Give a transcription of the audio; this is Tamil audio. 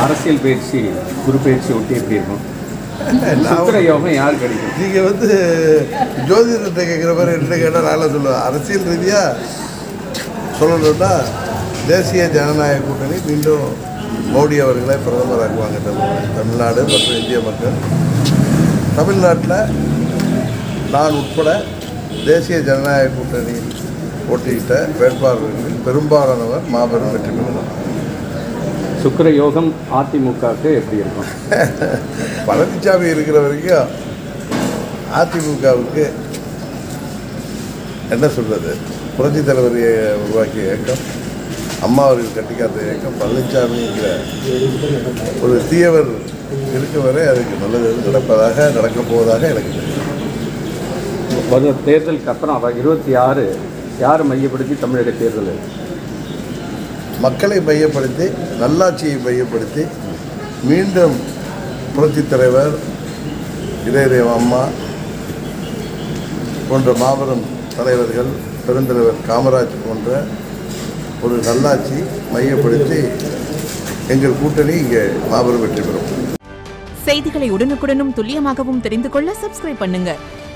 அரசியல் பயிற்சி குரு பயிற்சி ஒட்டி எப்படி இருக்கும் நான் சுக்கிர யோகம் யார் கிடைக்கும் நீங்கள் வந்து ஜோதிடத்தை கேட்குற மாதிரி என்ன கேட்டால் நான் சொல்லுவேன் அரசியல் ரீதியாக சொல்லணும்னா தேசிய ஜனநாயக கூட்டணி மீண்டும் மோடி அவர்களை பிரதமராக்குவாங்க தமிழ் தமிழ்நாடு மற்றும் இந்திய மக்கள் தமிழ்நாட்டில் நான் உட்பட தேசிய ஜனநாயக கூட்டணியில் போட்டியிட்ட வேட்பாளர்களில் பெரும்பாலானவர் மாபெரும் வெற்றி பெறுவார் சுக்கிர யோகம் அதிமுகவுக்கு எப்படி இருக்கும் பழனிசாமி இருக்கிற வரைக்கும் அதிமுகவுக்கு என்ன சொல்றது புரட்சித் தலைவரை உருவாக்கிய இயக்கம் அம்மா அவர்கள் கட்டிக்காத்த இயக்கம் பழனிசாமிங்கிற ஒரு தீயவர் இருக்க வரை அதுக்கு நல்லது நடப்பதாக நடக்கப் போவதாக எனக்கு தெரியும் வரும் தேர்தலுக்கு அப்புறம் அவர் இருபத்தி ஆறு யார் மையப்படுத்தி தமிழக தேர்தல் மக்களை மையப்படுத்தி நல்லாட்சியை மையப்படுத்தி மீண்டும் புரட்சித் தலைவர் இதய அம்மா போன்ற மாபெரும் தலைவர்கள் பெருந்தலைவர் காமராஜ் போன்ற ஒரு நல்லாட்சி மையப்படுத்தி எங்கள் கூட்டணி இங்கே மாபெரும் வெற்றி பெறும் செய்திகளை உடனுக்குடனும் துல்லியமாகவும் தெரிந்து கொள்ள சப்ஸ்கிரைப் பண்ணுங்க